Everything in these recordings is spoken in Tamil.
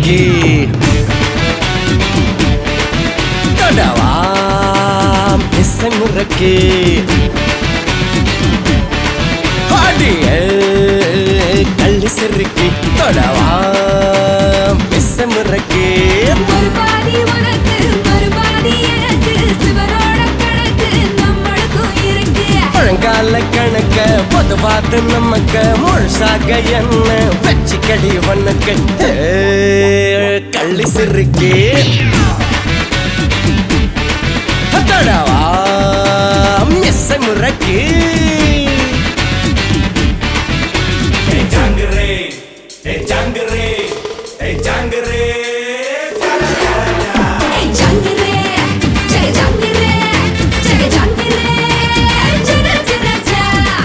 சிறுக்கி தொடவா மிஸ்ஸை முறக்கி பாடிய கள்ளி சிறுக்கி தொடவா மிஸ்ஸை முறக்கி மறுபாதி உனக்கு மறுபாதி எனக்கு சிவனோட கணக்கு நம்மளுக்கும் இருக்கு பழங்கால கணக்க பொது பார்த்து நமக்கு முழுசாக என்ன வச்சுக்கடி உனக்கு ஏ, கள்ளி சிறுக்கி தொடவா மிஸ்ஸை முறக்கி Hey Jangere, hey Jangere, hey Jangere. ஏய் ஜங்கிரே ஜெக ஜங்கிரே ஜெக ஜங்கிரே ஜெக ஜெக ஜா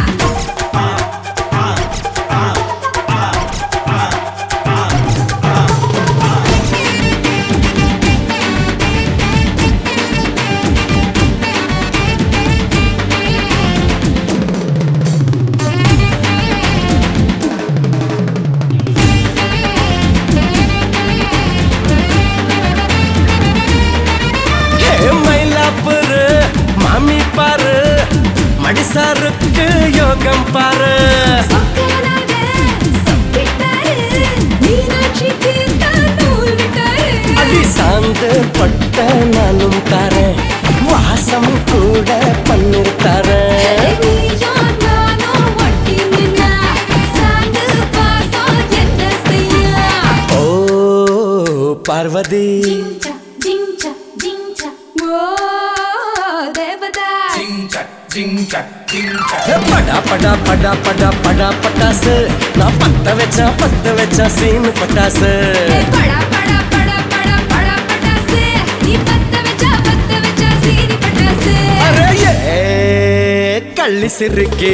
ஹே மயிலாப்பூரு மாமி பாரு மடிசாருக்கு யோகம் பாரு சொக்கனாக சொக்கிட்டாரு மீனாட்சிக்கு தான் நூல் விட்டாரு அடி சாந்து பட்ட நானும் தரேன் வாசம் கூட பன்னீர் தரேன் நீயும் நானும் ஒட்டி நின்னா சாந்து பாசம் என்ன செய்ய ஓ பார்வதி ஜிஞ்சா ஜிஞ்சா ஜிஞ்சா ஓ தேவதா Ding chak, ding chak, ding chak. ஹே, படா படா படா படா படா பட்டாசு நான் பத்த வச்சா பத்த வச்சா சீனு பட்டாசு ஏய் படா படா படா படா படா பட்டாசு நீ பத்த வச்சா பத்த வச்சா சீனி பட்டாசு அரே ஏ, கள்ளி சிறுக்கி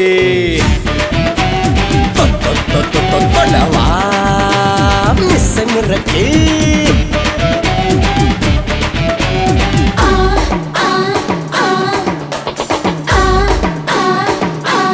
தொ- தொ- தொ- தொ- தொ- தொடவா மிஸ்ஸை முறக்கி ஆ ஆ ஆ ஆ ஆ ஆ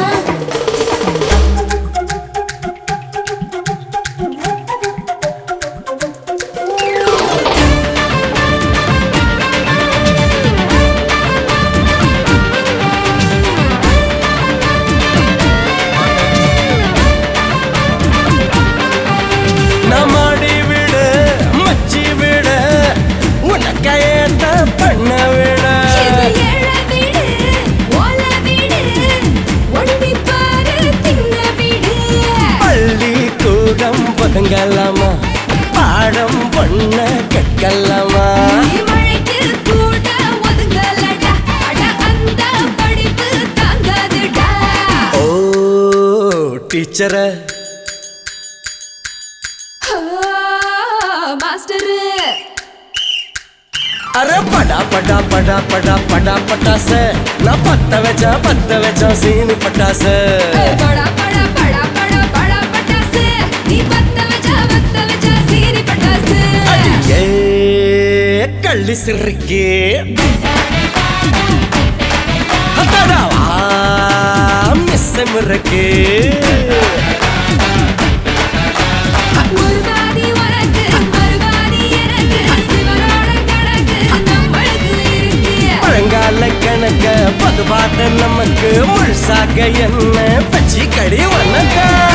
நமாடி விடு மச்சி விடு உனக்கையத்த பண்ண விட இது ஏழ வீடு ஓல வீடு ஒண்டி பாரு தின்ன வீடு பள்ளி கூடம் பதுங்கலாமா பாடம் பண்ண கற்கலாமா நீ மழைக்கு கூட ஒதுங்கலடா அட அந்த படிப்பு தாங்காதுடா ஓ டீச்சர ஆ, மாஸ்டரு அரே படா படா படா படா படா பட்டாசு நான் பத்த வச்சா பத்த வச்சா சீனி பட்டாசு ஏய், படா படா படா படா படா பட்டாசு நீ பத்த வச்சா பத்த வச்சா சீனி பட்டாசு அடியே கள்ளி சிறுக்கி அடடவா மிஸ் முறக்கு மறுபாதி உனக்கு மறுபாதி எனக்கு சிவனோட கணக்கு நம்மளுக்கு இருக்கு பழங்கால கணக்க பது பார்த்த நமக்கு முழுசாக என்ன பச்சி கடி வணக்கம்